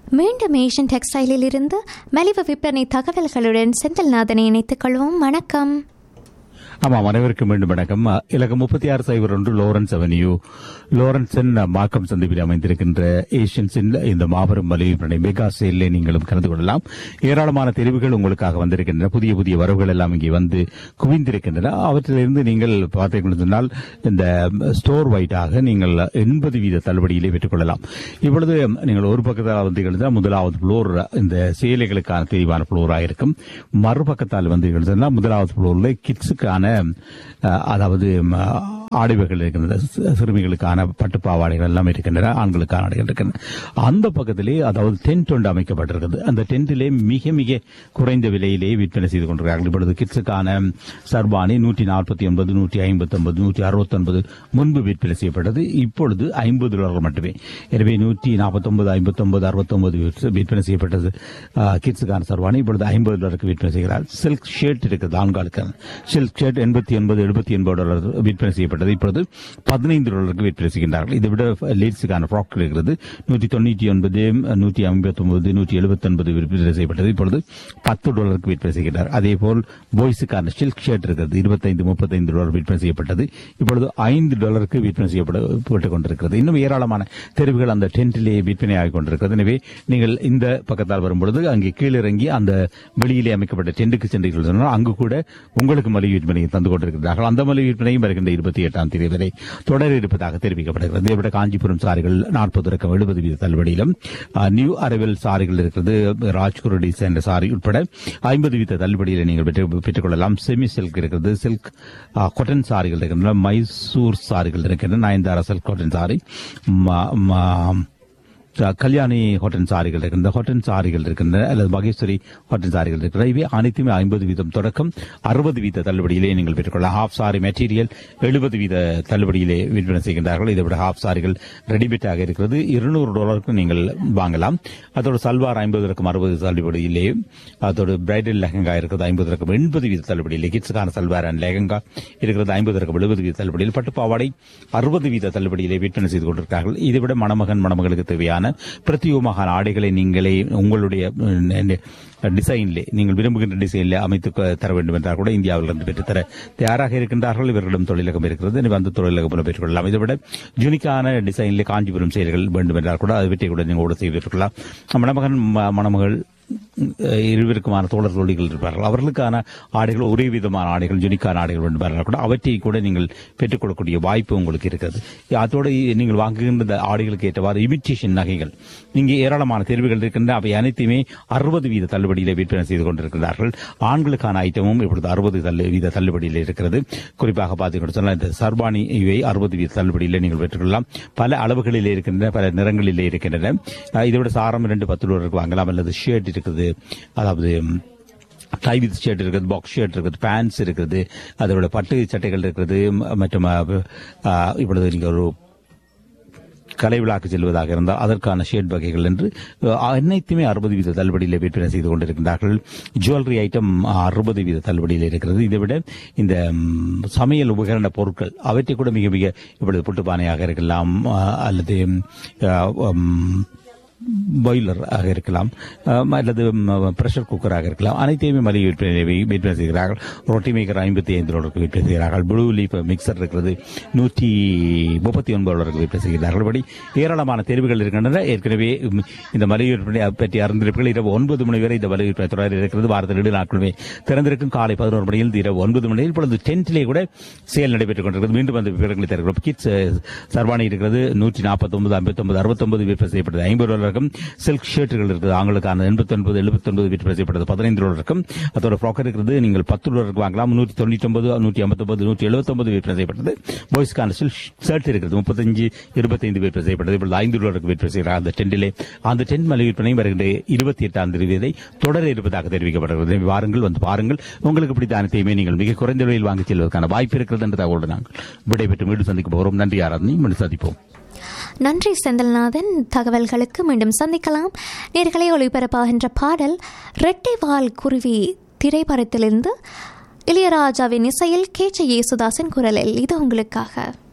மீண்டும் ஏஷியன் டெக்ஸ்டைலில் இருந்து மலிவு விற்பனை தகவல்களுடன் செந்தில்நாதனை இணைத்துக் கொள்வோம் வணக்கம் ஆமாம் அனைவருக்கும் மீண்டும் வணக்கம் அ, இலக்கம் முப்பத்தி ஆறு சைபர் ஒன்று லோரன்ஸ் அவென்யூ லோரன்ஸன் அ, மார்க்கம் சந்திப்பில் அமைந்திருக்கின்ற ஏஷியன்ஸின் இந்த மாபெரும் மலிவு விற்பனை மெகா சேலில் நீங்களும் கலந்து கொள்ளலாம் ஏராளமான தெரிவுகள் உங்களுக்காக வந்திருக்கின்றன புதிய புதிய வரவுகள் எல்லாம் இங்கே வந்து குவிந்திருக்கின்றன அவற்றிலிருந்து நீங்கள் பார்த்தீர்கள் சொன்னால் இந்த ஸ்டோர் வைட்டாக நீங்கள் எண்பது வீத தள்ளுபடியிலே பெற்றுக்கொள்ளலாம் இப்பொழுது நீங்கள் ஒரு பக்கத்தில் வந்தீர்கள் முதலாவது புளோர் இந்த சேலைகளுக்கான தெளிவான புளோராக இருக்கும் மறுபக்கத்தால் வந்தீர்கள் சொன்னால் முதலாவது புளோரில் கிட்ஸுக்கான அஹ், அதாவது ம, ஆடைகள் இருக்கின்றன சி- சிறுமிகளுக்கான பட்டு பாவாடைகள் எல்லாம் இருக்கின்றன ஆண்களுக்கான ஆடைகள் இருக்கின்றன அந்த பக்கத்திலே அதாவது டென்ட் ஒன்று அமைக்கப்பட்டிருக்கிறது அந்த டென்ட்டிலே மிக மிக குறைந்த விலையிலே விற்பனை செய்து கொண்டிருக்கிறார்கள் இப்பொழுது கிட்ஸுக்கான சர்பானி நூற்றி நாற்பத்தி ஒன்பது நூற்றி ஐம்பத்தி ஒன்பது நூற்றி அறுபத்தி ஒன்பது முன்பு விற்பனை செய்யப்பட்டது இப்பொழுது ஐம்பது டாலர் மட்டுமே எனவே நூற்றி நாற்பத்தி ஒன்பது ஐம்பத்தி ஒன்பது அறுபத்தி ஒன்பது விற்பனை செய்யப்பட்டது ஆஹ், கிட்ஸுக்கான சர்வானி இப்பொழுது ஐம்பது டாலருக்கு விற்பனை செய்கிறார் சில்க் ஷர்ட் இருக்கிறது ஆண்களுக்கான சில்க் ஷர்ட் எண்பத்தி ஒன்பது எழுபத்தி ஒன்பது டாலர் விற்பனை செய்யப்பட்டது இப்பொழுது பதினைந்து டாலருக்கு விற்பனை செய்கின்றார்கள் இதை விட லேட்ஸுக்கான ஃப்ராக் இருக்கிறது நூற்றி தொண்ணூற்றி ஒன்பது நூற்றி ஐம்பத்தி ஒன்பது நூற்றி எழுபத்தி ஒன்பது விற்பனை செய்யப்பட்டது இப்பொழுது பத்து டாலருக்கு விற்பனை செய்கிறார் அதே போல் பாய்ஸுக்கான சில்க் ஷர்ட் இருக்கிறது இருபத்தைந்து முப்பத்தைந்து டாலர் விற்பனை செய்யப்பட்டது இப்பொழுது ஐந்து டாலருக்கு விற்பனை செய்யப்பட்டுக் கொண்டிருக்கிறது இன்னும் ஏராளமான தெரிவுகள் அந்த டென்ட்டிலே விற்பனை ஆகிக் கொண்டிருக்கிறது எனவே நீங்கள் இந்த பக்கத்தால் வரும்பொழுது அங்கே கீழிறங்கி அந்த வெளியிலே அமைக்கப்பட்ட டென்ட்டுக்கு சென்றீர்கள் சொன்னால் அங்கு கூட உங்களுக்கு மலிவு விற்பனையை தந்து கொண்டிருக்கிறார்கள் அந்த மலிவு விற்பனையும் வருகின்ற இருபத்தி எட்டாம் தேதி வரை தொடர இருப்பதாக தெரிவிக்கப்படுகிறது இதை விட காஞ்சிபுரம் சாரிகள் நாற்பது ரக்கம் எழுபது வீத தள்ளுபடியிலும் அஹ், நியூ அரைவல் சாரிகள் இருக்கிறது ராஜ்குரு என்ற சாரி உட்பட ஐம்பது வீத தள்ளுபடியில் நீங்கள் பெற்று- பெற்றுக்கொள்ளலாம் செமி சில்க் இருக்கிறது சில்க் கொட்டன் சாரிகள் இருக்கின்றன மைசூர் சாரிகள் இருக்கின்றன நயன்தாரா சில்க் கொட்டன் சாரி ம- ம- கல்யாணி ஹோட்டன் சாரிகள் இருக்கின்ற ஹோட்டன் சாரிகள் இருக்கின்றன அல்லது மகேஸ்வரி ஹோட்டன் சாரிகள் இருக்கின்றன இவை அனைத்துமே ஐம்பது வீதம் தொடக்கம் அறுபது வீத தள்ளுபடியிலே நீங்கள் பெற்றுக்கொள்ளலாம் ஹாஃப் சாரி மெட்டீரியல் எழுபது வீத தள்ளுபடியிலே விற்பனை செய்கின்றார்கள் இதை விட ஹாஃப் சாரிகள் ரெடிமேட்டாக இருக்கிறது இருநூறு டாலருக்கு நீங்கள் வாங்கலாம் அதோட சல்வார் ஐம்பது ரக்கம் அறுபது தள்ளுபடியிலே அதோட பிரைடல் லெஹங்கா இருக்கிறது ஐம்பது ரக்கம் எண்பது வீத தள்ளுபடியிலே கிட்ஸுக்கான சல்வார் அண்ட் லெஹங்கா இருக்கிறது ஐம்பது ரக்கம் எழுபது வீத தள்ளுபடியில் பட்டு பாவாடை அறுபது வீத தள்ளுபடியிலே விற்பனை செய்து கொண்டிருக்கிறார்கள் இதை விட மணமகன் மணமகளுக்கு தேவையான பிரத்யோகமான ஆடைகளை நீங்களே உங்களுடைய ம், டிசைனிலே நீங்கள் விரும்புகின்ற டிசைனில் அமைத்து க- தர வேண்டும் என்றால் கூட இந்தியாவிலிருந்து பெற்றுத்தர தயாராக இருக்கின்றார்கள் இவர்களிடம் தொழிலகம் இருக்கிறது எனவே அந்த தொழிலகம் மூலம் பெற்றுக்கொள்ளலாம் இதை விட ஜுனிக்கான டிசைனிலே காஞ்சிபுரம் செயல்கள் வேண்டும் என்றால் கூட அதை வெற்றி கூட நீங்கள் கூட செய்து பெற்றுக்கொள்ளலாம் மணமகன் ம- மணமகள் அஹ், இருவருக்குமான தோழர் தோழிகள் இருப்பார்கள் அவர்களுக்கான ஆடைகள் ஒரே விதமான ஆடைகள் ஜுனிக்கான ஆடைகள் வேண்டும் என்றால் கூட அவற்றை கூட நீங்கள் பெற்றுக்கொள்ளக்கூடிய வாய்ப்பு உங்களுக்கு இருக்கிறது அதோடு நீங்கள் வாங்குகின்ற இந்த ஆடைகளுக்கு ஏற்றவாறு இமிட்டேஷன் நகைகள் இங்கே ஏராளமான தேர்வுகள் இருக்கின்றன அவை அனைத்துமே அறுபது வீத தள்ளுபடியிலே விற்பனை செய்து கொண்டிருக்கிறார்கள் ஆண்களுக்கான ஐட்டமும் இப்பொழுது அறுபது தள்ளு வீத தள்ளுபடியில் இருக்கிறது குறிப்பாக பார்த்தீங்கன்னு சொன்னால் இந்த சர்பானி இவை அறுபது வீத தள்ளுபடியில் நீங்கள் பெற்றுக்கொள்ளலாம் பல அளவுகளிலே இருக்கின்றன பல நிறங்களிலே இருக்கின்றன அஹ், இதை விட சாரம் இரண்டு பத்து ரூபாய்க்கு வாங்கலாம் அல்லது ஷர்ட் இருக்குது அதாவது டை வித் ஷர்ட் இருக்குது பாக்ஸ் ஷர்ட் இருக்குது பேண்ட்ஸ் இருக்குது அதோட பட்டு சட்டைகள் இருக்கிறது ம- மற்றும் அஹ், அஹ், இப்பொழுது நீங்கள் ஒரு கலை விழாக்கு செல்வதாக இருந்தால் அதற்கான ஷேட் வகைகள் என்று அஹ், அனைத்துமே அறுபது வீத தள்ளுபடியில் விற்பனை செய்து கொண்டிருக்கின்றார்கள் ஜுவல்லரி ஐட்டம் அறுபது வீத தள்ளுபடியில் இருக்கிறது இதை விட இந்த ம், சமையல் உபகரண பொருட்கள் அவற்றை கூட மிக மிக இப்பொழுது புட்டுப்பானையாக இருக்கலாம் அஹ், அல்லது அஹ், ம், பாய்லர் ஆக இருக்கலாம் அஹ், அல்லது பிரஷர் குக்கராக இருக்கலாம் அனைத்தையுமே மலிவு விற்பனை விற்பனை செய்கிறார்கள் ரொட்டி மேக்கர் ஐம்பத்தி ஐந்து டாலருக்கு விற்பனை செய்கிறார்கள் ப்ளூ லீஃப் மிக்சர் இருக்கிறது நூற்றி முப்பத்தி ஒன்பது டாலருக்கு விற்பனை செய்கிறார்கள் படி ஏராளமான தெரிவுகள் இருக்கின்றன ஏற்கனவே உம், இந்த மலிவு விற்பனை பற்றி அறிந்திருப்பீர்கள் இரவு ஒன்பது மணி வரை இந்த மலிவு விற்பனை தொடர் இருக்கிறது வாரத்தில் இரண்டு நாட்களுமே திறந்திருக்கும் காலை பதினோரு மணியில் இரவு ஒன்பது மணியில் இப்பொழுது டென்த்திலே கூட சேல் நடைபெற்றுக் கொண்டிருக்கிறது மீண்டும் அந்த விவரங்களை தருகிறோம் கிட்ஸ் சர்வாணி இருக்கிறது நூற்றி நாற்பத்தி ஒன்பது ஐம்பத்தி ஒன்பது அறுபத்தொன்பது விற்பனை செய்யப்பட்டது ஐம்பது டாலருக்கும் சில்க் ஷர்ட்டுகள் இருக்குது ஆண்களுக்கான எண்பத்தி ஒன்பது எழுபத்தி ஒன்பது விற்பனை செய்யப்பட்டது பதினைந்து டாலருக்கும் அதோட ஃப்ராக் இருக்கிறது நீங்கள் பத்து டாலருக்கு வாங்கலாம் நூற்றி தொண்ணூற்றி ஒன்பது நூற்றி ஐம்பத்தொன்பது நூற்றி எழுபத்தொன்பது விற்பனை செய்யப்பட்டது பாய்ஸ்க்கான சில்க் ஷர்ட் இருக்கிறது முப்பத்தஞ்சு இருபத்தைந்து விற்பனை செய்யப்பட்டது இப்பொழுது ஐந்து டாலருக்கு விற்பனை செய்கிறார் அந்த டென்டிலே அந்த டென்ட் மலை விற்பனை வருகின்ற இருபத்தி எட்டாம் தேதி வரை தொடர இருப்பதாக தெரிவிக்கப்படுகிறது எனவே வாருங்கள் வந்து பாருங்கள் உங்களுக்கு பிடித்த அனைத்தையுமே நீங்கள் மிக குறைந்த விலையில் வாங்கிச் செல்வதற்கான வாய்ப்பு இருக்கிறது என்ற தகவலோடு நாங்கள் விடைபெற்று மீண்டும் சந்திக்க போகிறோம் நன்றி ஆராதனை மீண்டும் சந்திப்போம் நன்றி செந்தில்நாதன் தகவல்களுக்கு மீண்டும் சந்திக்கலாம் நேர்களை ஒளிபரப்பாகின்ற பாடல் ரெட்டை வால் குருவி திரைப்படத்திலிருந்து இளையராஜாவின் இசையில் கேச்ச இயேசுதாசன் குரலில் இது உங்களுக்காக